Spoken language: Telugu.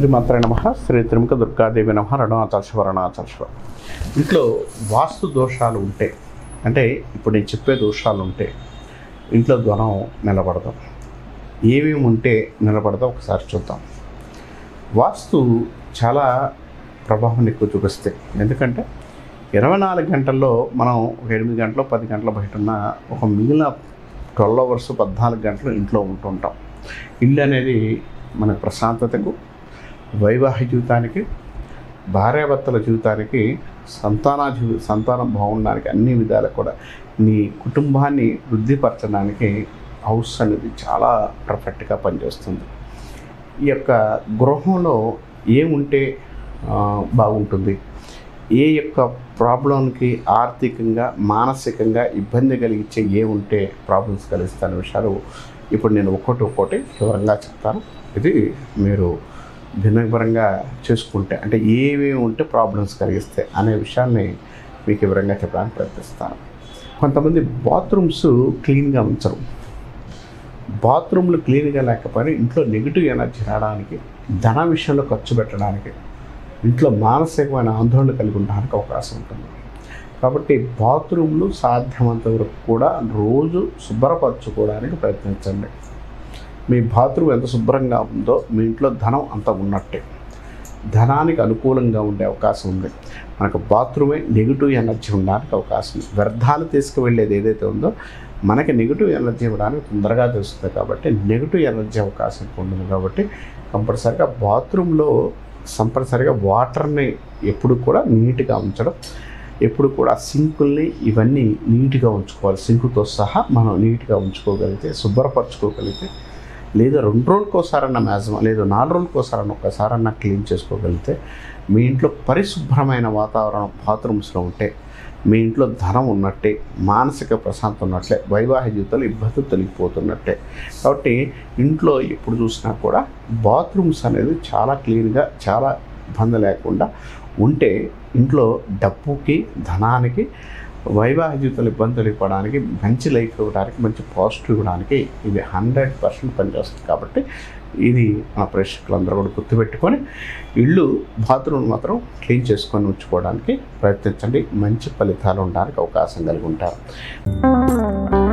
శ్రీమాత్రే నమ శ్రీ త్రిముఖ దుర్గాదేవి నమ రణాచర్షవ రణాచర్షవ ఇంట్లో వాస్తు దోషాలు ఉంటే అంటే ఇప్పుడు నేను చెప్పే దోషాలు ఉంటే ఇంట్లో ధ్వనం నిలబడదాం ఏమేమి ఉంటే నిలబడదాం ఒకసారి చూద్దాం వాస్తు చాలా ప్రభావం ఎక్కువ చూపిస్తాయి ఎందుకంటే ఇరవై నాలుగు గంటల్లో మనం ఒక ఎనిమిది గంటలు పది గంటల బయట ఉన్న ఒక మిగిలిన ట్వెల్వ్ అవర్స్ పద్నాలుగు గంటలు ఇంట్లో ఉంటుంటాం ఇల్లు అనేది మన ప్రశాంతతకు వైవాహిక జీవితానికి భార్యాభర్తల జీవితానికి సంతాన జీవి సంతానం బాగుండడానికి అన్ని విధాలు కూడా నీ కుటుంబాన్ని వృద్ధిపరచడానికి హౌస్ అనేది చాలా పర్ఫెక్ట్గా పనిచేస్తుంది ఈ యొక్క గృహంలో ఏముంటే ఆ, బాగుంటుంది ఏ యొక్క ప్రాబ్లంకి ఆర్థికంగా మానసికంగా ఇబ్బంది కలిగించే ఏ ఉంటే ప్రాబ్లమ్స్ కలిగిస్తానే విషయాలు ఇప్పుడు నేను ఒక్కొక్కటి ఒక్కొక్కటి వివరంగా చెప్తాను ఇది మీరు భిన్నపరంగా చేసుకుంటే అంటే ఏమేమి ఉంటే ప్రాబ్లమ్స్ కలిగిస్తాయి అనే విషయాన్ని మీకు వివరంగా చెప్పడానికి ప్రయత్నిస్తాను కొంతమంది బాత్రూమ్స్ క్లీన్గా ఉంచరు బాత్రూమ్లు క్లీన్గా లేకపోయినా ఇంట్లో నెగిటివ్ ఎనర్జీ రావడానికి ధన విషయంలో ఖర్చు పెట్టడానికి ఇంట్లో మానసికమైన ఆందోళన కలిగి ఉండడానికి అవకాశం ఉంటుంది కాబట్టి బాత్రూమ్లు సాధ్యమంత వరకు కూడా రోజు శుభ్రపరచుకోవడానికి ప్రయత్నించండి మీ బాత్రూమ్ ఎంత శుభ్రంగా ఉందో మీ ఇంట్లో ధనం అంత ఉన్నట్టే ధనానికి అనుకూలంగా ఉండే అవకాశం ఉంది మనకు బాత్రూమే నెగిటివ్ ఎనర్జీ ఉండడానికి అవకాశం ఉంది వ్యర్థాలు తీసుకువెళ్ళేది ఏదైతే ఉందో మనకి నెగిటివ్ ఎనర్జీ ఇవ్వడానికి తొందరగా తెలుస్తుంది కాబట్టి నెగిటివ్ ఎనర్జీ అవకాశం ఎక్కువ ఉంటుంది కాబట్టి కంపల్సరిగా బాత్రూంలో కంపల్సరిగా వాటర్ని ఎప్పుడు కూడా నీట్గా ఉంచడం ఎప్పుడు కూడా సింకుల్ని ఇవన్నీ నీట్గా ఉంచుకోవాలి సింకుతో సహా మనం నీట్గా ఉంచుకోగలిగితే శుభ్రపరచుకోగలిగితే లేదా రెండు రోజులకు ఒకసారన్నా మ్యాక్సిమం లేదా నాలుగు రోజులకు ఒకసారన్నా ఒక్కసారన్నా క్లీన్ చేసుకోగలిగితే మీ ఇంట్లో పరిశుభ్రమైన వాతావరణం బాత్రూమ్స్లో ఉంటే మీ ఇంట్లో ధనం ఉన్నట్టే మానసిక ప్రశాంతం ఉన్నట్లే వైవాహిక జీవితంలో ఇబ్బందులు తొలగిపోతున్నట్టే కాబట్టి ఇంట్లో ఎప్పుడు చూసినా కూడా బాత్రూమ్స్ అనేది చాలా క్లీన్గా చాలా ఇబ్బంది లేకుండా ఉంటే ఇంట్లో డబ్బుకి ధనానికి వైవాహిక జీవితంలో ఇబ్బంది తొలగిపోవడానికి మంచి లైఫ్ ఇవ్వడానికి మంచి పాజిటివ్ ఇవ్వడానికి ఇది హండ్రెడ్ పర్సెంట్ పనిచేస్తుంది కాబట్టి ఇది మన ప్రేక్షకులందరూ కూడా గుర్తుపెట్టుకొని ఇల్లు బాత్రూమ్ మాత్రం క్లీన్ చేసుకొని ఉంచుకోవడానికి ప్రయత్నించండి మంచి ఫలితాలు ఉండడానికి అవకాశం కలిగి ఉంటారు